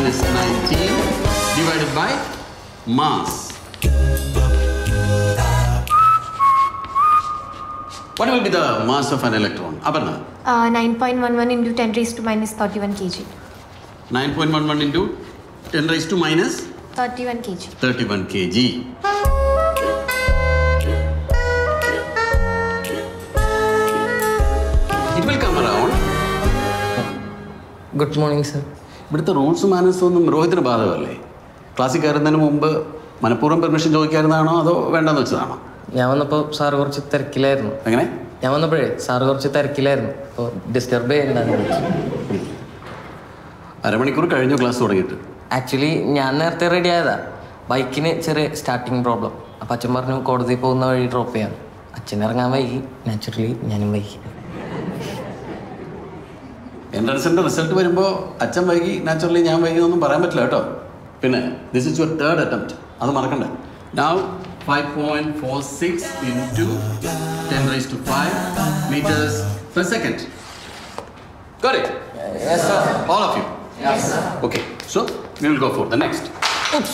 minus 19 divided by mass. What will be the mass of an electron? Aparna, Uh, 9.11 into 10 raised to minus 31 kg. 9.11 into 10 raised to minus 31 kg. 31 kg. It will come around. Good morning sir ഇവിടുത്തെ rules മാനേഴ്സും ഒന്നും രോഹിത്തിന് ബാധകമല്ലേ ക്ലാസ്സിൽ കയറുന്നതിന് മുമ്പ് മനഃപൂർവ്വം permission ചോദിക്കാറുന്നതാണോ അതോ വേണ്ടെന്ന് വെച്ചതാണോ ഞാൻ വന്നപ്പോൾ സാറ് കുറച്ച് തിരക്കിലായിരുന്നു എങ്ങനെ ഞാൻ വന്നപ്പോഴേ സാറ് കുറച്ച് തിരക്കിലായിരുന്നു അപ്പോൾ ഡിസ്റ്റർബ് ചെയ്യണ്ടെന്ന് വിളിച്ചു അരമണിക്കൂർ കഴിഞ്ഞു ക്ലാസ് തുടങ്ങിയിട്ട് ആക്ച്വലി ഞാൻ നേരത്തെ റെഡി ആയതാ ബൈക്കിന് ചെറിയ സ്റ്റാർട്ടിങ് പ്രോബ്ലം അപ്പം അച്ഛൻ പറഞ്ഞു കോടതി പോകുന്ന വഴി ഡ്രോപ്പ് ചെയ്യാം അച്ഛൻ ഇറങ്ങാൻ വൈകി നാച്ചുറലി ഞാനും വൈകി എൻട്രൻസിന്റെ റിസൾട്ട് വരുമ്പോൾ അച്ഛൻ വൈകി നാച്ചുറലി ഞാൻ വൈകി എന്നൊന്നും പറയാൻ പറ്റില്ല കേട്ടോ പിന്നെ this is your third attempt അത് മറക്കണ്ടേ now five point four six into ten raise to five metres per second Got it? Yes, sir. All of you? Yes, sir. Okay, so we will go for the next. Oops.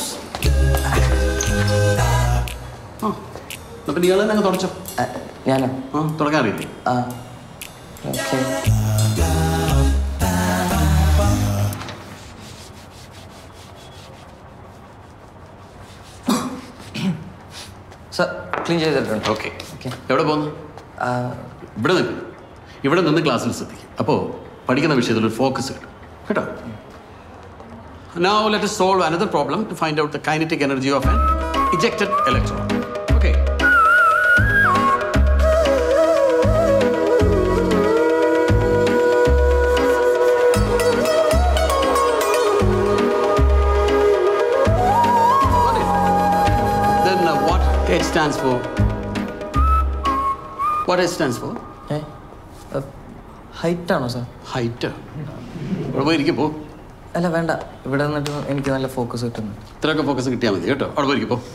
ആ അപ്പം നീ തന്നെ അങ്ങ് തുടച്ചോ ആ, ഞാനോ ആ തുടങ്ങാറില്ലേ ആ ഓക്കെ സർ ക്ലീൻ ചെയ്തിട്ടുണ്ട് ഓക്കെ ഓക്കെ എവിടെ പോകുന്നു ഇവിടെ നിൽക്കും ഇവിടെ നിന്ന് ക്ലാസ്സിൽ ശ്രദ്ധിക്കും അപ്പോൾ പഠിക്കുന്ന വിഷയത്തിൽ ഒരു ഫോക്കസ് കിട്ടും കേട്ടോ Now let us solve another problem to find out the kinetic energy of an ejected electron. Okay. Got it? Then uh, what H stands for? What H stands for? ഏ ഹൈറ്റ് ആണോ sir height അവിടെ പോയിരിക്കും പോ അല്ല വേണ്ട ഇവിടെ നിന്നിട്ട് എനിക്ക് നല്ല ഫോക്കസ് കിട്ടുന്നു ഇത്രയൊക്കെ ഫോക്കസ് കിട്ടിയാൽ മതി കേട്ടോ അവിടെ പോയിരിക്കും പോ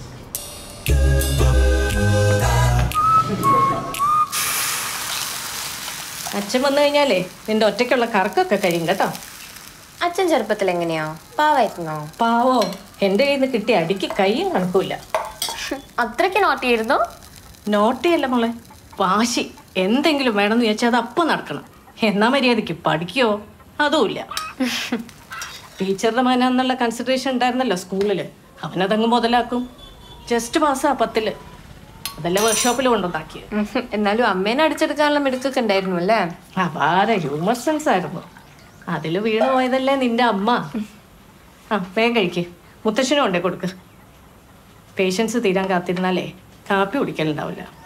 അച്ഛൻ വന്നു കഴിഞ്ഞാലേ നിന്റെ ഒറ്റയ്ക്കുള്ള കറക്കൊക്കെ കഴിയും കേട്ടോ അച്ഛൻ ചെറുപ്പത്തിൽ എങ്ങനെയാ പാവായിരുന്നോ പാവോ എൻ്റെ കയ്യിൽ നിന്ന് കിട്ടിയ അടിക്ക് കയ്യും കണക്കൂല അത്രയ്ക്ക് നോട്ടിയിരുന്നോ നോട്ടിയല്ല മോളെ വാശി എന്തെങ്കിലും വേണമെന്ന് ചോദിച്ചാൽ അത് അപ്പം നടക്കണം എന്നാ മര്യാദയ്ക്ക് പഠിക്കോ അതുമില്ല ടീച്ചറുടെ മന എന്നുള്ള കൺസിഡറേഷൻ ഉണ്ടായിരുന്നല്ലോ സ്കൂളിൽ അവനതങ്ങ് മുതലാക്കും ജസ്റ്റ് പാസ്സാ പത്തില് അതല്ലേ വർക്ക്ഷോപ്പിൽ കൊണ്ടുണ്ടാക്കിയത് എന്നാലും അമ്മേനെ അടിച്ചെടുക്കാനുള്ള മിടുക്കൊക്കെ ഉണ്ടായിരുന്നു അല്ലേ അപാര ഹ്യൂമർ സെൻസ് ആയിരുന്നു അതിൽ വീണു പോയതല്ലേ നിന്റെ അമ്മ ആ വേഗം കഴിക്ക് മുത്തശ്ശനും കൊണ്ടേ കൊടുക്ക് പേഷ്യൻസ് തീരാൻ കാത്തിരുന്നാലേ കാപ്പി കുടിക്കലുണ്ടാവില്ല